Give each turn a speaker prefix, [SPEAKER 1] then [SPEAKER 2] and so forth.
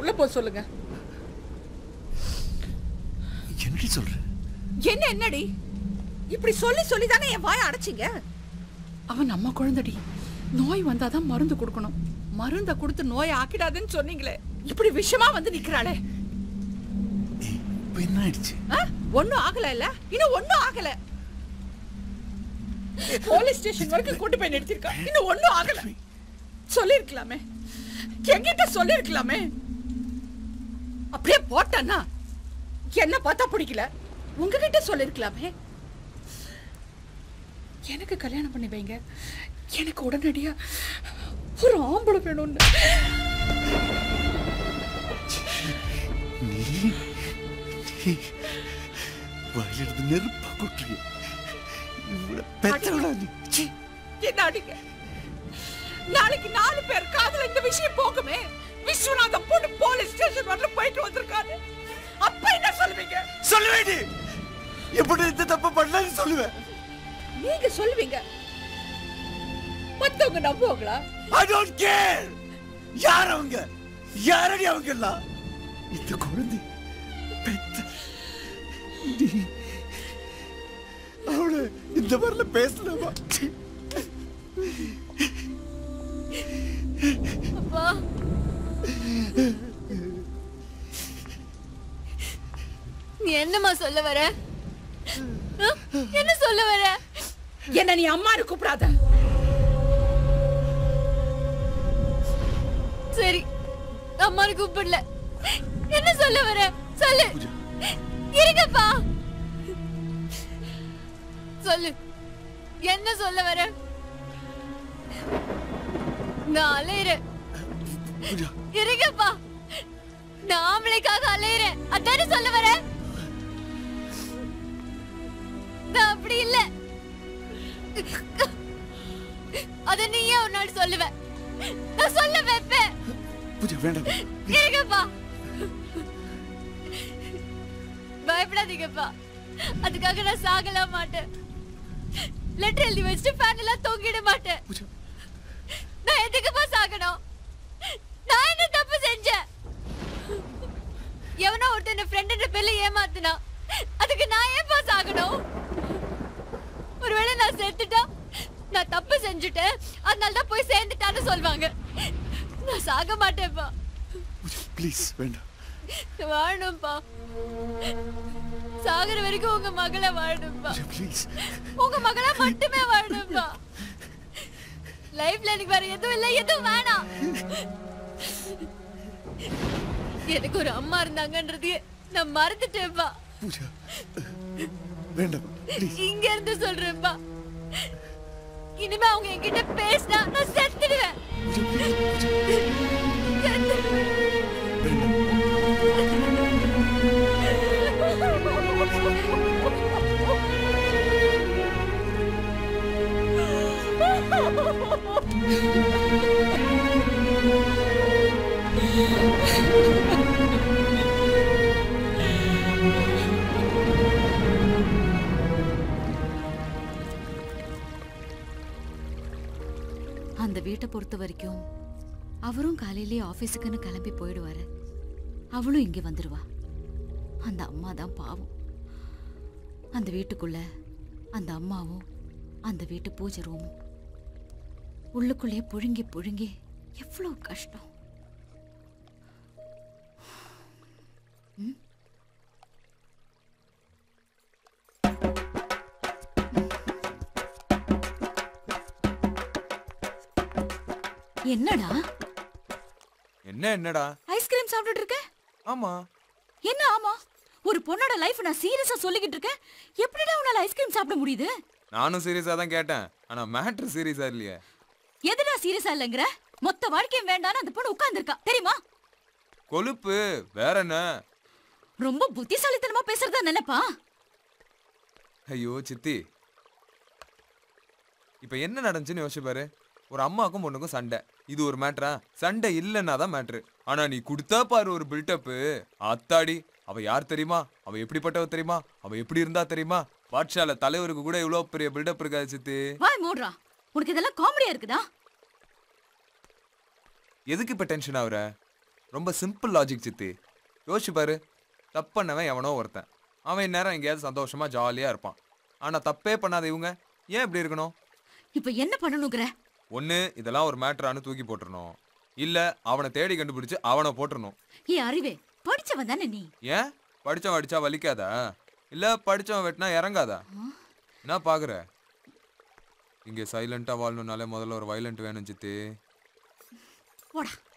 [SPEAKER 1] உள்ள போ சொல்லுங்க
[SPEAKER 2] என்னடி சொல்ற
[SPEAKER 1] என்ன என்னடி இப்படி சொல்லி சொல்லி தானே என் வாயை அடைச்சிங்க அவன் நம்ம குழந்தைடி நோய் வந்தாதான் மருந்து கொடுக்கணும் மருந்த கொடுத்து நோயை ஆக்கிடாதுன்னு சொன்னீங்களே இப்படி விஷமா வந்து நிக்கிறாளே
[SPEAKER 2] இப்ப என்ன ஆயிடுச்சு
[SPEAKER 1] ஆ? ஒண்ணும் ஆகல இல்ல இன்னும் ஒண்ணும் ஆகல போலீஸ் ஸ்டேஷன் வரைக்கும் கூட்டு போய் நிறுத்திருக்கா இன்னும் ஒண்ணும் ஆகல சொல்லிருக்கலாமே என்கிட்ட சொல்லிருக்கலாமே அப்படியே போட்டேன்னா என்ன பார்த்தா பிடிக்கல உங்ககிட்ட சொல்லிருக்கலாமே எனக்கு கல்யாணம் பண்ணி வைங்க எனக்கு உடனடியா ஒரு ஆம்பளை வேணும்னு
[SPEAKER 2] நீ நீ வாயிலிருந்து நெருப்பா கொட்டுறிய இவ்வளவு பெத்தவளா நீ சீ.
[SPEAKER 1] என்ன அடிங்க நாளைக்கு நாலு பேர் காதுல இந்த விஷயம் போகுமே விஸ்வநாதம் பொண்ணு போலீஸ் ஸ்டேஷன் வரல போயிட்டு வந்திருக்காரு அப்ப என்ன சொல்லுவீங்க
[SPEAKER 2] சொல்லுவேடி எப்படி இந்த தப்பு பண்ணலன்னு சொல்லுவேன்
[SPEAKER 1] நீங்க சொல்லுவீங்க மத்தவங்க நம்புவாங்களா
[SPEAKER 2] ஐ டோன்ட் கேர் யார் அவங்க யாரடி அவங்க எல்லாம் இந்த குழந்தை பெத்த நீ அவளை இந்த மாதிரில பேசலாமா சீ.
[SPEAKER 3] அப்பா நீ என்னம்மா சொல்ல வர ஆ? என்ன சொல்ல வர
[SPEAKER 1] என்ன நீ அம்மானு கூப்பிடாத
[SPEAKER 3] சரி அம்மானு கூப்பிடல என்ன சொல்ல வர சொல்லு இருங்கப்பா சொல்லு என்ன சொல்ல வர நான் அலையிறேன்
[SPEAKER 2] பூஜா
[SPEAKER 3] இருங்கப்பா நான் ஆம்பளைக்காக அலையிறேன் அதானே சொல்ல வர நான் அப்படி இல்ல அத நீயே ஒரு நாள் சொல்லுவ நான் சொல்ல வைப்பேன்
[SPEAKER 2] பூஜா வேண்டாம்
[SPEAKER 3] இருங்கப்பா பயப்படாதீங்கப்பா அதுக்காக நான் சாகல மாட்டேன் லெட்டர் எழுதி வச்சுட்டு ஃபேன் எல்லாம் தொங்கிட மாட்டேன்
[SPEAKER 2] பூஜா
[SPEAKER 3] நான் எதுக்குப்பா சாகணும் நான் என்ன தப்பு செஞ்சேன் எவனோ ஒருத்தன் ஃப்ரெண்ட் பேர்ல ஏமாத்துனா அதுக்கு நான் ஏன்பா சாகணும் ஒருவேளை நான் செத்துட்டா நான் தப்பு செஞ்சுட்டேன் அதனால தான் போய் சேர்ந்துட்டான்னு சொல்வாங்க நான் சாக மாட்டேன்ப்பா
[SPEAKER 2] பூஜா ப்ளீஸ் வேண்டாம்
[SPEAKER 3] வாழணும்ப்பா சாகுற வரைக்கும் உங்க மகளை வாழணும்ப்பா
[SPEAKER 2] பூஜா ப்ளீஸ்
[SPEAKER 3] உங்க மகளா மட்டுமே வாழணும்ப்பா லைஃப்ல எனக்கு வேற எதுவும் இல்ல எதுவும் வேணாம் எனக்கு ஒரு அம்மா இருந்தாங்கன்றதையே நான் மறந்துட்டேன்ப்பா
[SPEAKER 2] பூஜா வேண்டாம் ப்ளீஸ்
[SPEAKER 3] இங்க இருந்து சொல்றேன்ப்பா இனிமே அவங்க என்கிட்ட பேசினா நான் செத்துடுவேன் செத்துடுவேன்.
[SPEAKER 4] அந்த வீட்டை பொறுத்த வரைக்கும் அவரும் காலையிலேயே ஆபீஸுக்குன்னு கிளம்பி போயிடுவாரு அவளும் இங்கே வந்துடுவா அந்த அம்மா தான் பாவம் அந்த வீட்டுக்குள்ள அந்த அம்மாவும் அந்த வீட்டு பூஜை ரூமும் உள்ளுக்குள்ளேயே புழுங்கி புழுங்கி எவ்வளோ கஷ்டம் ம்? என்னடா
[SPEAKER 5] என்ன என்னடா
[SPEAKER 4] ஐஸ்கிரீம் சாப்பிட்டுட்டு இருக்க
[SPEAKER 5] ஆமா
[SPEAKER 4] என்ன ஆமா ஒரு பொண்ணோட லைஃப் நான் சீரியஸா சொல்லிக்கிட்டு இருக்கேன் எப்படிடா உன்னால ஐஸ்கிரீம் சாப்பிட முடியுது
[SPEAKER 5] நானும் சீரியஸா தான் கேட்டேன் ஆனா மேட்ரு சீரியஸா இல்லையே
[SPEAKER 4] எதுடா சீரியஸா இல்லைங்கிற மொத்த வாழ்க்கையும் வேண்டான்னு அந்த பொண்ணு உட்கார்ந்திருக்கா தெரியுமா
[SPEAKER 5] கொழுப்பு வேற என்ன
[SPEAKER 4] ரொம்ப புத்திசாலித்தனமா பேசுறதா நினைப்பா
[SPEAKER 5] ஐயோ சித்தி இப்ப என்ன நடந்துச்சுன்னு யோசிச்சு பாரு ஒரு அம்மாக்கும் பொண்ணுக்கும் சண்டை இது ஒரு மேட்ரா சண்டை இல்லைன்னா தான் மேட்ரு ஆனா நீ கொடுத்தா பாரு ஒரு பில்டப்பு அத்தாடி அவ யார் தெரியுமா அவ எப்படிப்பட்டவ தெரியுமா அவ எப்படி இருந்தா தெரியுமா பாட்ஷால தலைவருக்கு கூட இவ்வளவு பெரிய பில்டப் இருக்காது சித்தி
[SPEAKER 4] வாய் மூடுறா உனக்கு இதெல்லாம் காமெடியா இருக்குதா
[SPEAKER 5] எதுக்கு இப்ப டென்ஷன் ஆகுற ரொம்ப சிம்பிள் லாஜிக் சித்தி யோசிச்சு பாரு தப்பண்ணவன் எவனோ ஒருத்தன் அவன் இந்நேரம் எங்கேயாவது சந்தோஷமா ஜாலியா இருப்பான் ஆனா தப்பே பண்ணாத இவங்க ஏன் இப்படி இருக்கணும்
[SPEAKER 4] இப்ப என்ன பண்ணணுங்கிற
[SPEAKER 5] ஒண்ணு இதெல்லாம் ஒரு மேட்டரானு தூக்கி போட்டுறணும் இல்ல அவனை தேடி கண்டுபிடிச்சு அவனை போட்டுறணும்
[SPEAKER 4] ஏ அறிவே படிச்சவன் தானே நீ
[SPEAKER 5] ஏன் படிச்சவன் அடிச்சா வலிக்காதா இல்ல படிச்சவன் வெட்டினா இறங்காதா என்ன பாக்குற இங்க சைலண்டா வாழணும்னாலே முதல்ல ஒரு வைலண்ட் வேணும் சித்தி
[SPEAKER 4] போடா